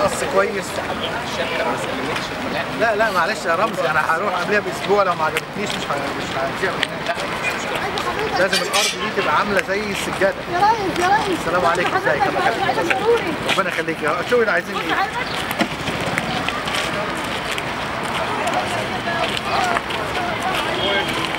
متقص كويس لا لا معلش يا رمزي انا هروح قبلها باسبوع لو ما عجبتنيش مش ه- مش هنزيع من هناك لازم الارض دي تبقى عامله زي السجاده يا ريس يا ريس السلام عليكم ازيك الله يخليك حاجه ضروري ربنا يخليك يا- شوفي اللي عايزين ايه حضرتك